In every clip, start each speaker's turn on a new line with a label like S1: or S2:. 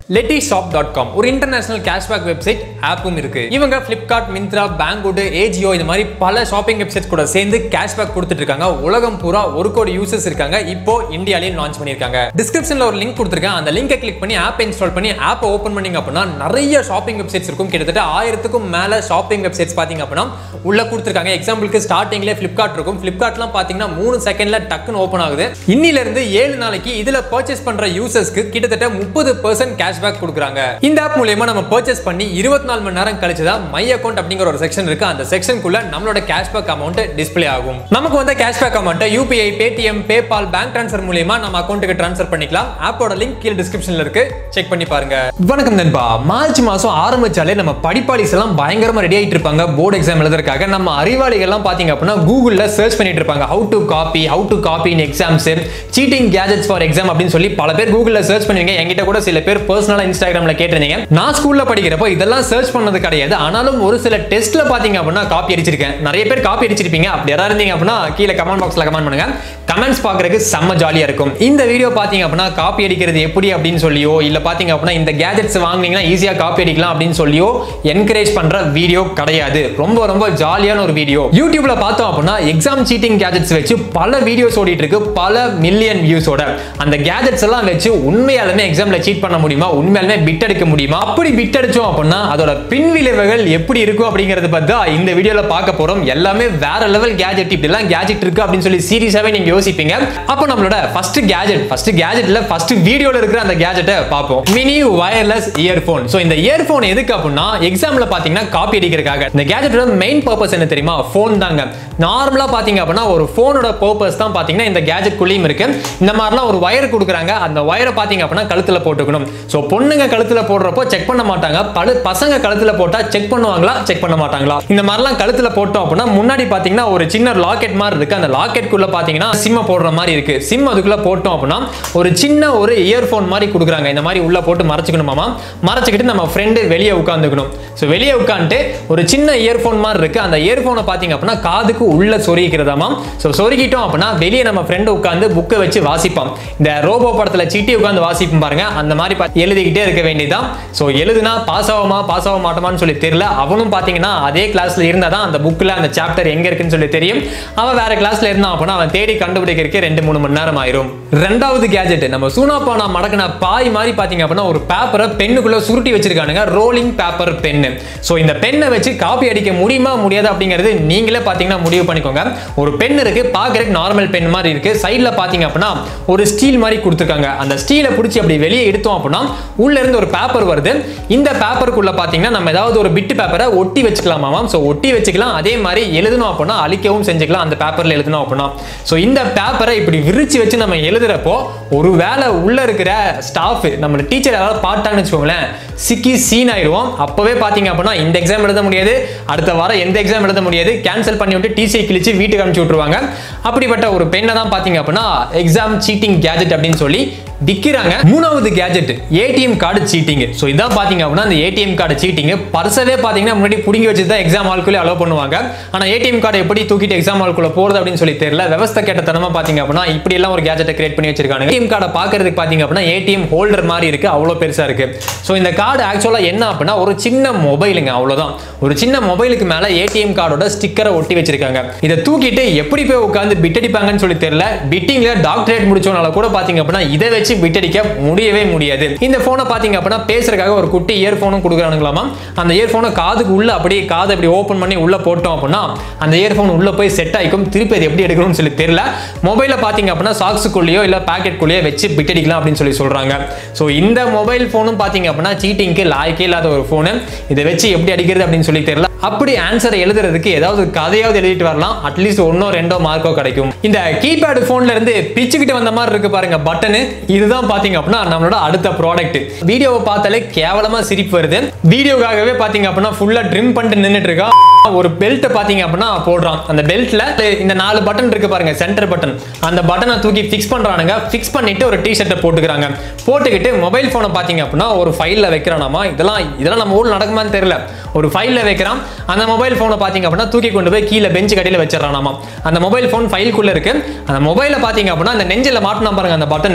S1: லெட்டி shop dot com ஒரு international cashback website ஆப்பும் இருக்கு இவங்க ஃபிளிப்கார்ட் மிந்த்ரா பேங்கோடு ஏஜியோ இந்த மாதிரி பல ஷாப்பிங் வெப்சைட்ஸ் கூட சேர்ந்து கேஷ்பேக் கொடுத்துட்டு இருக்காங்க உலகம் பூரா ஒரு கோடி யூசர்ஸ் இருக்காங்க இப்போ இந்தியாலையும் லான்ச் பண்ணியிருக்காங்க டிஸ்கிரிப்ஷன்ல ஒரு லிங்க் கொடுத்துருக்கேன் அந்த லிங்கை கிளிக் பண்ணி ஆப் இன்ஸ்டால் பண்ணி ஆப்பை ஓப்பன் பண்ணீங்க அப்படின்னா நிறைய ஷாப்பிங் வெப்சைட்ஸ் இருக்கும் கிட்டத்தட்ட ஆயிரத்துக்கும் மேல ஷாப்பிங் வெப்சைட்ஸ் பார்த்தீங்க அப்படின்னா உள்ள கொடுத்துருக்காங்க எக்ஸாம்பிளுக்கு ஸ்டார்டிங்லேயே ஃபிளிப்கார்ட் இருக்கும் ஃபிளிப்கார்ட்லாம் பார்த்தீங்கன்னா மூணு செகண்ட்ல டக்குன்னு ஓப்பன் ஆகுது இன்னில இருந்து ஏழு நாளைக்கு இதுல பர்ச்சேஸ் பண்ற யூசர்ஸ்க்கு கிட்டத்தட்ட முப்பது பர்சன்ட் கேஷ்பேக் கொடுக்குறாங்க இந்த ஆப் மூலயமா நம்ம பர்ச்சேஸ் பண்ணி இருபத்தி நாலு மணி நேரம் கழிச்சு தான் மை அக்கௌண்ட் அப்படிங்கிற ஒரு செக்ஷன் இருக்கு அந்த செக்ஷனுக்குள்ள நம்மளோட கேஷ்பேக் அமௌண்ட் டிஸ்ப்ளே ஆகும் நமக்கு வந்த cashback amount UPI Paytm PayPal bank transfer மூலயமா நம்ம அக்கௌண்ட்டுக்கு ட்ரான்ஸ்ஃபர் பண்ணிக்கலாம் ஆப்போட லிங்க் கீழே டிஸ்கிரிப்ஷன்ல இருக்கு செக் பண்ணி பாருங்க வணக்கம் நண்பா மார்ச் மாசம் ஆரம்பிச்சாலே நம்ம படிப்பாளிஸ் எல்லாம் பயங்கரமா ரெடி ஆயிட்டு இருப்பாங்க போர்டு எக்ஸாம் எழுதுறதுக்காக நம்ம அறிவாளிகள் எல்லாம் பாத்தீங்க அப்படின்னா கூகுள்ல சர்ச் பண்ணிட்டு இருப்பாங்க how to copy how to copy in exams cheating gadgets for exam அப்படின்னு சொல்லி பல பேர் கூகுள்ல சர்ச் பண்ணுவீங்க என்கிட்ட கூட சில பேர் பர்சனலா இன்ஸ்டாகிராம்ல கேட்டிருந்தீங்க நான் ஸ்கூல்ல படிக்கிறப்போ இதெல்லாம் சர்ச் பண்ணது கிடையாது ஆனாலும் ஒரு சில டெஸ்ட்ல பாத்தீங்க அப்படின்னா காப்பி அடிச்சிருக்கேன் நிறைய பேர் காப்பி அடிச்சிருப்பீங்க அப்படி யாராவது இருந்தீங்க அப்படின்னா கீழே கமெண்ட் பாக்ஸ்ல கமெண்ட் பண்ணுங்க கமெண்ட்ஸ் பார்க்கறதுக்கு செம்ம ஜாலியா இருக்கும் இந்த வீடியோ பாத்தீங்க அப்படின்னா காப்பி அடிக்கிறது எப்படி அப்படின்னு சொல்லியோ இல்ல பாத்தீங்க அப்படின்னா இந்த கேஜெட்ஸ் வாங்குனீங்கன்னா ஈஸியா காப்பி அடிக்கலாம் அப்படின்னு சொல்லியோ என்கரேஜ் பண்ற வீடியோ கிடையாது ரொம்ப ரொம்ப ஜாலியான ஒரு வீடியோ யூடியூப்ல பார்த்தோம் அப்படின்னா எக்ஸாம் சீட்டிங் கேஜெட்ஸ் வச்சு பல வீடியோஸ் ஓடிட்டு இருக்கு பல மில்லியன் வியூஸோட அந்த கேஜெட்ஸ் எல்லாம் வச்சு உண்மையாலுமே எக்ஸாம்ல சீட் பண்ண முடியுமா உண்மையாலுமே பிட் அடிக்க முடியுமா அப்படி பிட் அடிச்சோம் அப்படின்னா அதோட பின் விளைவுகள் எப்படி இருக்கும் அப்படிங்கறத பத்தி தான் இந்த வீடியோல பார்க்க போறோம் எல்லாமே வேற லெவல் கேஜெட் இப்படி எல்லாம் கேஜெட் இருக்கு அப்படின்னு சொல்லி சீரியஸாவே நீங்க யோசிப்பீங்க அப்போ நம்மளோட ஃபர்ஸ்ட் கேஜெட் ஃபர்ஸ்ட் கேஜெட்ல ஃபர்ஸ்ட் வீடியோல இருக்கிற அந்த கேஜெட்டை பார்ப்போம் மினி வயர்லெஸ் இயர்போன் ஸோ இந்த இயர்போன் எதுக்கு அப்படின்னா எக்ஸாம்ல பாத்தீங்கன்னா காப்பி அடிக்கிறதுக்காக இந்த கேஜெட்டோட மெயின் பர்பஸ் என்ன தெரியுமா ஃபோன் தாங்க நார்மலா பாத்தீங்க அப்படின்னா ஒரு ஃபோனோட பர்பஸ் தான் பாத்தீங்கன்னா இந்த கேஜெட் குள்ளேயும் இருக்கு இந்த மாதிரிலாம் ஒரு வயர் கொடுக்குறாங்க அந்த வயரை பாத்தீங்க அப்படின்னா கழுத்துல போட்டுக்கணும் ஸோ பொண்ணுங்க கழுத்துல போடுறப்போ செக் பண்ண மாட்டாங்க படு பசங்க கழுத்துல போட்டா செக் பண்ணுவாங்களா செக் பண்ண மாட்டாங்களா இந்த மாதிரிலாம் கழுத்துல போட்டோம் அப்படின்னா முன்னாடி பாத்தீங்கன்னா ஒரு சின்ன லாக்கெட் மாதிரி இருக்கு அந்த லாக்கெட் குள்ள பாத்தீங்கன்னா சிம்ம போடுற மாதிரி இருக்கு சிம் அதுக்குள்ள போட்டோம் அப்படின்னா ஒரு சின்ன ஒரு இயர்போன் மாதிரி கொடுக்குறாங்க இந்த மாதிரி உள்ள போட்டு மறைச்சுக்கணுமாமா மறைச்சிக்கிட்டு நம்ம ஃப்ரெண்டு வெளியே உட்காந்துக்கணும் ஸோ வெளியே உட்காந்துட்டு ஒரு சின்ன இயர்போன் மாதிரி இருக்கு அந்த இயர்போனை பாத்தீங்க அப்படின்னா காதுக்கு உள்ள சொருகிக்கிறதாமா ஸோ சொருகிட்டோம் அப்படின்னா வெளியே நம்ம ஃப்ரெண்டு உட்காந்து புக்கை வச்சு வாசிப்பான் இந்த ரோபோ படத்துல சீட்டி உட்காந்து வாசிப்போம் பாருங்க அந்த மாதிரி பார்த்து எழுதிக்கிட்டே இருக்க வேண்டியதான் ஸோ எழுதுனா பாஸ் ஆகுமா பாஸ் ஆக மாட்டோமான்னு சொல்லி தெரியல அவனும் பார்த்தீங்கன்னா அதே கிளாஸ்ல இருந்தால் தான் அந்த புக்கில் அந்த சாப்டர் எங்க இருக்குன்னு சொல்லி தெரியும் அவன் வேற கிளாஸ்ல இருந்தான் அப்படின்னா அவன் தேடி கண்டுபிடிக்கிறதுக்கு ரெண்டு மூணு மணி நேரம் ஆயிரும் ரெண்டாவது கேஜெட் நம்ம சூனாப்பானா மடக்கின பாய் மாதிரி பார்த்தீங்க அப்படின்னா ஒரு பேப்பரை பெண்ணுக்குள்ள சுருட்டி வச்சிருக்கானுங்க ரோலிங் பேப்பர் பென்னு ஸோ இந்த பெண்ணை வச்சு காப்பி அடிக்க முடியுமா முடியாது அப்படிங்கிறது நீங்களே பார்த்தீங்கன்னா முடிவு பண்ணிக்கோங்க ஒரு பென் இருக்கு பார்க்கறதுக்கு நார்மல் பென் மாதிரி இருக்கு சைடில் பார்த்தீங்க அப்படின்னா ஒரு ஸ்டீல் மாதிரி கொடுத்துருக்காங்க அந்த ஸ்டீலை பிடிச்சி அப்படி வெளியே எடுத்தோம் அப்படின்னா உள்ள இருந்து ஒரு பேப்பர் வருது இந்த பேப்பருக்குள்ள பார்த்தீங்கன்னா நம்ம ஏதாவது ஒரு பிட்டு பேப்பரை ஒட்டி வச்சுக்கலாமாம் ஸோ ஒட்டி வச்சுக்கலாம் அதே மாதிரி எழுதணும் அப்படின்னா அழிக்கவும் செஞ்சுக்கலாம் அந்த பேப்பரில் எழுதணும் அப்படின்னா ஸோ இந்த பேப்பரை இப்படி விரிச்சு வச்சு நம்ம எழுதுறப்போ ஒரு வேலை உள்ள இருக்கிற ஸ்டாஃப் நம்ம டீச்சர் யாராவது பார்த்தாங்கன்னு வச்சுக்கோங்களேன் சிக்கி சீன் ஆயிடுவோம் அப்பவே பார்த்தீங்க அப்படின்னா இந்த எக்ஸாம் எழுத முடியாது அடுத்த வாரம் எந்த எக்ஸாம் எழுத முடியாது கேன்சல் பண்ணி விட்டு டிசியை கிழிச்சு வீட்டுக்கு அனுப்பிச்சு விட்டுருவாங்க அப்படிப்பட்ட ஒரு பெண்ணை தான் பார்த்தீங்க அப்படின்னா எக்ஸாம் சீட்டிங் கேஜெட் அப்படின்னு சொல்லி விற்கிறாங்க மூணாவது gadget ATM card cheating so இதான் பார்த்தீங்க அப்படின்னா அந்த ஏடிஎம் கார்டு சீட்டிங் பர்சவே பார்த்தீங்கன்னா முன்னாடி பிடிங்கி வச்சு தான் எக்ஸாம் ஹால்குள்ளே அலோவ் பண்ணுவாங்க ஆனால் ஏடிஎம் கார்டு எப்படி தூக்கிட்டு எக்ஸாம் ஹால்குள்ள போகிறது அப்படின்னு சொல்லி தெரியல விவசாய கேட்டத்தனமா பார்த்தீங்க அப்படின்னா இப்படி எல்லாம் ஒரு கேஜெட்டை கிரியேட் பண்ணி வச்சிருக்காங்க ஏடிஎம் கார்டை பார்க்கறதுக்கு பார்த்தீங்க அப்படின்னா ஏடிஎம் ஹோல்டர் மாதிரி இருக்கு அவ்வளோ பெருசாக இருக்கு ஸோ இந்த கார்டு ஆக்சுவலாக என்ன அப்படின்னா ஒரு சின்ன மொபைலுங்க அவ்வளோதான் ஒரு சின்ன மொபைலுக்கு மேலே ஏடிஎம் கார்டோட ஸ்டிக்கரை ஒட்டி வச்சிருக்காங்க இதை தூக்கிட்டு எப்படி போய் உட்காந்து பிட் அடிப்பாங்கன்னு சொல்லி தெரியல பிட்டிங்ல டாக்டரேட் முடிச்சவனால கூட பார்த்தீங்க அப்படின்னா இதை வச்சு பிட் அடிக்க முடியவே முடியாது இந்த போனை பாத்தீங்க அப்படின்னா பேசுறதுக்காக ஒரு குட்டி இயர்போனும் கொடுக்குறானுங்களாமா அந்த இயர்போனை காதுக்கு உள்ள அப்படியே காதை அப்படி ஓப்பன் பண்ணி உள்ள போட்டோம் அப்படின்னா அந்த இயர்போன் உள்ள போய் செட் ஆயிக்கும் திருப்பி அது எப்படி எடுக்கணும்னு சொல்லி தெரியல மொபைல பாத்தீங்க அப்படின்னா சாக்ஸுக்குள்ளேயோ இல்ல பாக்கெட்குள்ளேயோ வச்சு பிட் அடிக்கலாம் அப்படின்னு சொல்லி சொல்றாங்க ஸோ இந்த மொபைல் போனும் பாத்தீங்க அப்படின்னா சீட்டிங்க்கு லாய்க்கே இல்லாத ஒரு போனு இதை வச்சு எப்படி அடிக்கிறது அப்படின்னு சொல்லி தெரியல அப்படி ஆன்சரை எழுதுறதுக்கு ஏதாவது கதையாவது எழுதிட்டு வரலாம் அட்லீஸ்ட் ஒன்னோ ரெண்டோ மார்க்கோ கிடைக்கும் இந்த கீபேட் போன்ல இருந்து பிச்சுக்கிட்டு வந்த மாதிரி இருக்கு பாருங்க பட்டனு இதுதான் பாத்தீங்க அப்படின்னா நம்மளோட அடுத்த ப்ராடக்ட் வீடியோவை பார்த்தாலே கேவலமா சிரிப்பு வருது வீடியோக்காகவே பாத்தீங்க அப்படின்னா ஃபுல்லா ட்ரிம் பண்ணிட்டு நின்னுட்டு இருக்கா ஒரு பெல்ட் பாத்தீங்க அப்படின்னா போடுறான் அந்த பெல்ட்ல இந்த நாலு பட்டன் இருக்கு பாருங்க சென்டர் பட்டன் அந்த பட்டனை தூக்கி ஃபிக்ஸ் பண்றானுங்க ஃபிக்ஸ் பண்ணிட்டு ஒரு டி ஷர்ட்டை போட்டுக்கிறாங்க போட்டுக்கிட்டு மொபைல் போனை பாத்தீங்க அப்படின்னா ஒரு ஃபைல்ல வைக்கிறானாமா இதெல்லாம் இதெல்லாம் நம்ம ஊர்ல நடக்குமான்னு தெரியல ஒரு ஃபைல்ல வைக்கிறான் அந்த மொபைல் போனை பாத்தீங்க அப்படின்னா தூக்கி கொண்டு போய் கீழே பெஞ்ச் கடையில வச்சிடறானாமா அந்த மொபைல் போன் ஃபைல்குள்ள இருக்கு அந்த மொபைல பாத்தீங்க அப்படின்னா அந்த நெஞ்சில மாட்டினா பாருங்க அந்த பட்டன் அந்த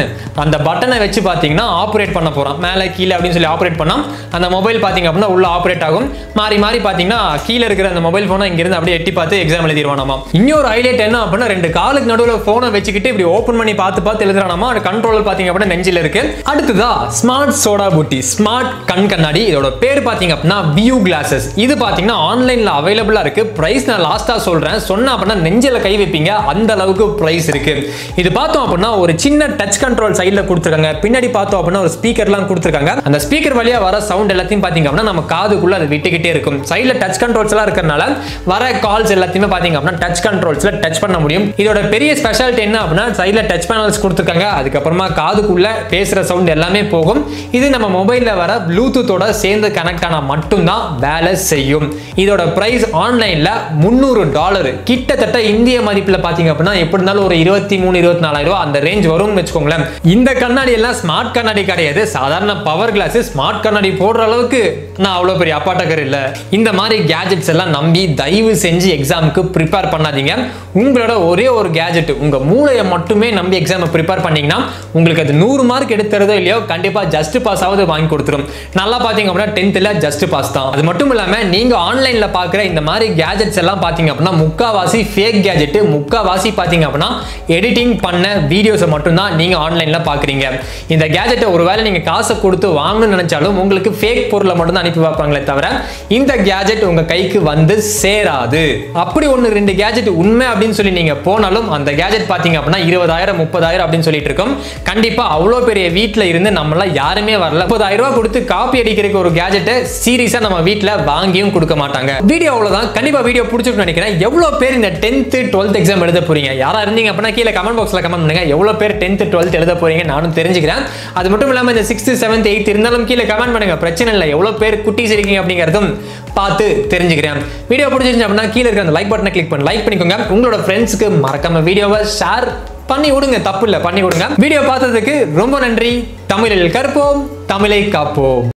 S1: அந்த பட்டனை வச்சு பார்த்தீங்கன்னா ஆப்ரேட் பண்ண போகிறோம் மேலே கீழே அப்படின்னு சொல்லி ஆப்ரேட் பண்ணால் அந்த மொபைல் பார்த்தீங்க அப்படின்னா உள்ள ஆப்ரேட் ஆகும் மாறி மாறி பார்த்தீங்கன்னா கீழே இருக்கிற அந்த மொபைல் ஃபோனை இங்கிருந்து அப்படியே எட்டி பார்த்து எக்ஸாம் எழுதிடுவானாமா இன்னொரு ஹைலைட் என்ன அப்படின்னா ரெண்டு காலுக்கு நடுவில் ஃபோனை வச்சுக்கிட்டு இப்படி ஓப்பன் பண்ணி பார்த்து பார்த்து எழுதுறானாமா அது கண்ட்ரோலர் பார்த்தீங்க அப்படின்னா நெஞ்சில் இருக்கு அடுத்ததா ஸ்மார்ட் சோடா புட்டி ஸ்மார்ட் கண் கண்ணாடி இதோட பேர் பார்த்தீங்க அப்படின்னா வியூ கிளாஸஸ் இது பார்த்தீங்கன்னா ஆன்லைனில் அவைலபிளாக இருக்கு பிரைஸ் நான் லாஸ்ட்டாக சொல்கிறேன் சொன்ன அப்படின்னா நெஞ்சில் கை வைப்பீங்க அந்த அளவுக்கு பிரைஸ் இருக்கு இது பார்த்தோம் அப்படின்னா ஒரு சின்ன டச் கண்ட்ரோல் சைடில் கொடுத்துருக்காங்க பின்னாடி பார்த்தோம் அப்படின்னா ஒரு ஸ்பீக்கர்லாம் கொடுத்துருக்காங்க அந்த ஸ்பீக்கர் வழியாக வர சவுண்ட் எல்லாத்தையும் பார்த்தீங்க அப்படின்னா நம்ம காதுக்குள்ள அது விட்டுக்கிட்டே இருக்கும் சைடில் டச் கண்ட்ரோல்ஸ் எல்லாம் இருக்கிறனால வர கால்ஸ் எல்லாத்தையுமே பார்த்தீங்க அப்படின்னா டச் கண்ட்ரோல்ஸில் டச் பண்ண முடியும் இதோட பெரிய ஸ்பெஷாலிட்டி என்ன அப்படின்னா சைடில் டச் பேனல்ஸ் கொடுத்துருக்காங்க அதுக்கப்புறமா காதுக்குள்ள பேசுகிற சவுண்ட் எல்லாமே போகும் இது நம்ம மொபைலில் வர ப்ளூடூத்தோட சேர்ந்து கனெக்ட் ஆனால் மட்டும்தான் வேலை செய்யும் இதோட பிரைஸ் ஆன்லைனில் முந்நூறு டாலர் கிட்டத்தட்ட இந்திய மதிப்பில் பார்த்தீங்க அப்படின்னா எப்படி இருந்தாலும் ஒரு இருபத்தி மூணு இருபத்தி நாலாயிரம் ரூபாய் அந்த ரேஞ்ச் வரும்னு வச்சுக்கோங்களேன் இந்த கண்ணாடி எல்லாம் ஸ்மார்ட் கண்ணாடி கிடையாது சாதாரண பவர் கிளாஸ் ஸ்மார்ட் கண்ணாடி போடுற அளவுக்கு நான் அவ்வளோ பெரிய அப்பாட்டக்கர் இல்லை இந்த மாதிரி கேஜெட்ஸ் எல்லாம் நம்பி தயவு செஞ்சு எக்ஸாமுக்கு ப்ரிப்பேர் பண்ணாதீங்க உங்களோட ஒரே ஒரு கேஜெட் உங்க மூளையை மட்டுமே நம்பி எக்ஸாமை ப்ரிப்பேர் பண்ணீங்கன்னா உங்களுக்கு அது நூறு மார்க் எடுத்துறதோ இல்லையோ கண்டிப்பா ஜஸ்ட் பாஸ் ஆவது வாங்கி கொடுத்துரும் நல்லா பார்த்தீங்க அப்படின்னா டென்த்தில் ஜஸ்ட் பாஸ் தான் அது மட்டும் இல்லாமல் நீங்க ஆன்லைன்ல பார்க்குற இந்த மாதிரி கேஜெட்ஸ் எல்லாம் பார்த்தீங்க அப்படின்னா முக்காவாசி ஃபேக் கேஜெட் முக்காவாசி பார்த்தீங்க அப்படின்னா எடிட்டிங் பண்ண வீடியோஸை மட்டும்தான் நீங்க ஆன்லைன்ல பார்க்குறீங்க இந்த கேஜெட்டை ஒருவேளை நீங்க காசை கொடுத்து வாங்கணும்னு நினைச்சாலும் உங்களுக்கு ஃபேக் பொருளை மட்டும் தான் அனுப்பி வைப்பாங்களே தவிர இந்த கேஜெட் உங்க கைக்கு வந்து சேராது அப்படி ஒன்று ரெண்டு கேஜெட் உண்மை அப்படின்னு சொல்லி நீங்க போனாலும் அந்த கேஜெட் பார்த்தீங்க அப்படின்னா இருபதாயிரம் முப்பதாயிரம் அப்படின்னு சொல்லிட்டு இருக்கோம் கண்டிப்பா அவ்வளோ பெரிய வீட்டில் இருந்து நம்மள யாருமே வரல முப்பதாயிரம் ரூபாய் கொடுத்து காப்பி அடிக்கிறதுக்கு ஒரு கேஜெட்டை சீரியஸா நம்ம வீட்டில் வாங்கியும் கொடுக்க மாட்டாங்க வீடியோ அவ்வளவுதான் கண்டிப்பா வீடியோ பிடிச்சிருக்குன்னு நினைக்கிறேன் எவ்வளவு பேர் இந்த டென்த்து டுவெல்த் எக்ஸாம் எழுத போறீங்க யாரா இருந்தீங்க அப்படின்னா கீழே கமெண்ட் பாக்ஸ்ல கமெண்ட் பண்ணுங்க எவ்வளவு பேர் டென்த்து டுவெல்த் எழுத போறீங்க நானும் தெரிஞ்சுக்கிறேன் அது மட்டும் இல்லாம இந்த சிக்ஸ்த் செவன்த் எயித் இருந்தாலும் கீழே கமெண்ட் பண்ணுங்க பிரச்சனை இல்லை எவ்வளவு பேர் குட்டீஸ் இருக்கீங்க அப்படிங்கிறதும் பார்த்து தெரிஞ்சுக்கிறேன் வீடியோ பிடிச்சிருந்துச்சு அப்படின்னா கீழே இருக்க அந்த லைக் பட்டனை கிளிக் பண்ணி லைக் பண்ணிக்கோங்க உங்களோட ஃப்ரெண்ட்ஸ்க்கு மறக்காம வீடியோவை ஷேர் பண்ணி விடுங்க தப்பு இல்லை பண்ணி விடுங்க வீடியோ பார்த்ததுக்கு ரொம்ப நன்றி தமிழில் கற்போம் தமிழை காப்போம்